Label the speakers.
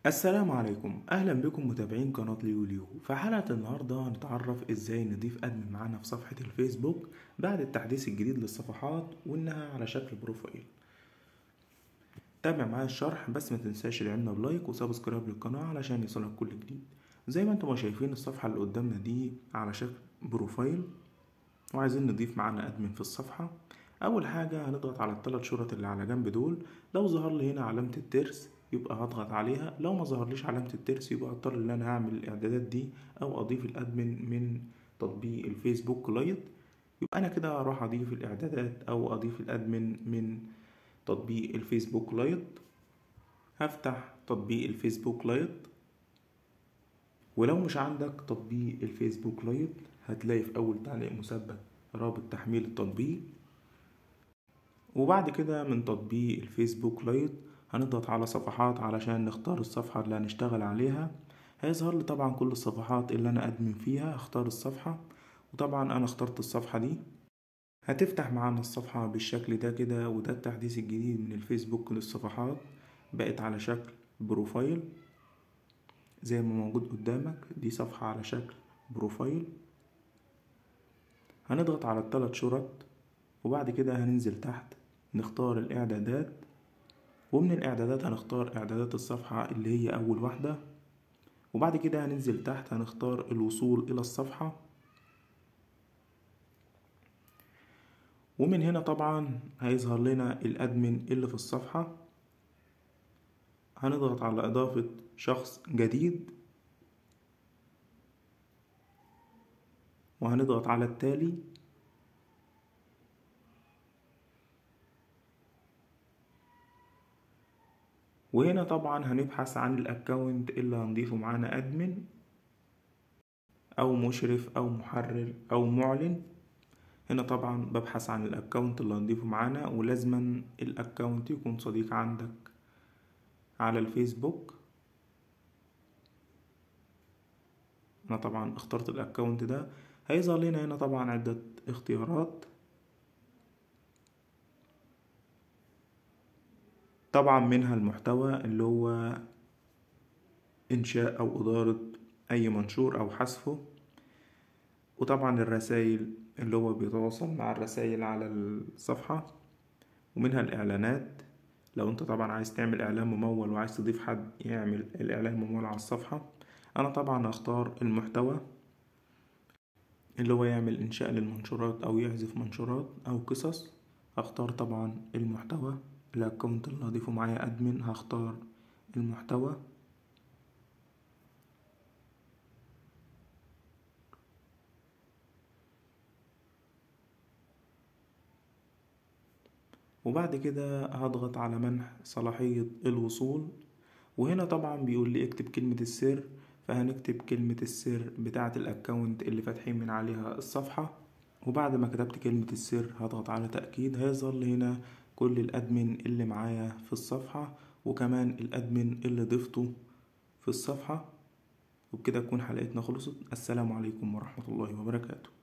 Speaker 1: السلام عليكم اهلا بكم متابعين قناة ليو ليو في حلقة النهاردة هنتعرف ازاي نضيف ادمن معانا في صفحة الفيسبوك بعد التحديث الجديد للصفحات وانها على شكل بروفايل تابع معايا الشرح بس ما تنساش العلم بلايك وسبسكرايب للقناة علشان يوصلك كل جديد زي ما انتم شايفين الصفحة اللي قدامنا دي على شكل بروفايل وعايزين نضيف معانا ادمن في الصفحة اول حاجة هنضغط على الثلاث شرط اللي على جنب دول لو ظهر لي هنا علامة الترس يبقى هضغط عليها لو ما ظهرليش علامة الترس يبقى اضطر ان انا هعمل الاعدادات دي او اضيف الادمن من تطبيق الفيسبوك لايت يبقى انا كده هروح اضيف الاعدادات او اضيف الادمن من تطبيق الفيسبوك لايت هفتح تطبيق الفيسبوك لايت ولو مش عندك تطبيق الفيسبوك لايت هتلاقي في اول تعليق مثبت رابط تحميل التطبيق وبعد كده من تطبيق الفيسبوك لايت هنضغط على صفحات علشان نختار الصفحة اللي هنشتغل عليها هيظهر لي طبعا كل الصفحات اللي انا ادمن فيها اختار الصفحة وطبعا انا اخترت الصفحة دي هتفتح معانا الصفحة بالشكل ده كده وده التحديث الجديد من الفيسبوك للصفحات بقت على شكل بروفايل زي ما موجود قدامك دي صفحة على شكل بروفايل هنضغط على الثلاث شرط وبعد كده هننزل تحت نختار الاعدادات ومن الاعدادات هنختار اعدادات الصفحة اللي هي اول واحدة وبعد كده هننزل تحت هنختار الوصول الى الصفحة ومن هنا طبعا هيظهر لنا الادمن اللي في الصفحة هنضغط على اضافة شخص جديد وهنضغط على التالي وهنا طبعا هنبحث عن الاكونت اللي هنضيفه معانا ادمن او مشرف او محرر او معلن هنا طبعا ببحث عن الاكونت اللي هنضيفه معانا ولازما الاكونت يكون صديق عندك على الفيسبوك انا طبعا اخترت الاكونت ده هيظهر لنا هنا طبعا عدة اختيارات طبعا منها المحتوى اللي هو إنشاء أو إدارة أي منشور أو حذفه وطبعا الرسائل اللي هو بيتواصل مع الرسائل على الصفحة ومنها الإعلانات لو أنت طبعا عايز تعمل إعلان ممول وعايز تضيف حد يعمل الإعلان ممول على الصفحة أنا طبعا هختار المحتوى اللي هو يعمل إنشاء للمنشورات أو يحذف منشورات أو قصص هختار طبعا المحتوى الاكونت اللي هضيفه معايا ادمن هختار المحتوى وبعد كده هضغط على منح صلاحية الوصول وهنا طبعا بيقول لي اكتب كلمة السر فهنكتب كلمة السر بتاعة الاكونت اللي فاتحين من عليها الصفحة وبعد ما كتبت كلمة السر هضغط على تأكيد هيظهر لي هنا كل الادمن اللي معايا في الصفحة وكمان الادمن اللي ضفته في الصفحة وبكده تكون حلقتنا خلصت السلام عليكم ورحمة الله وبركاته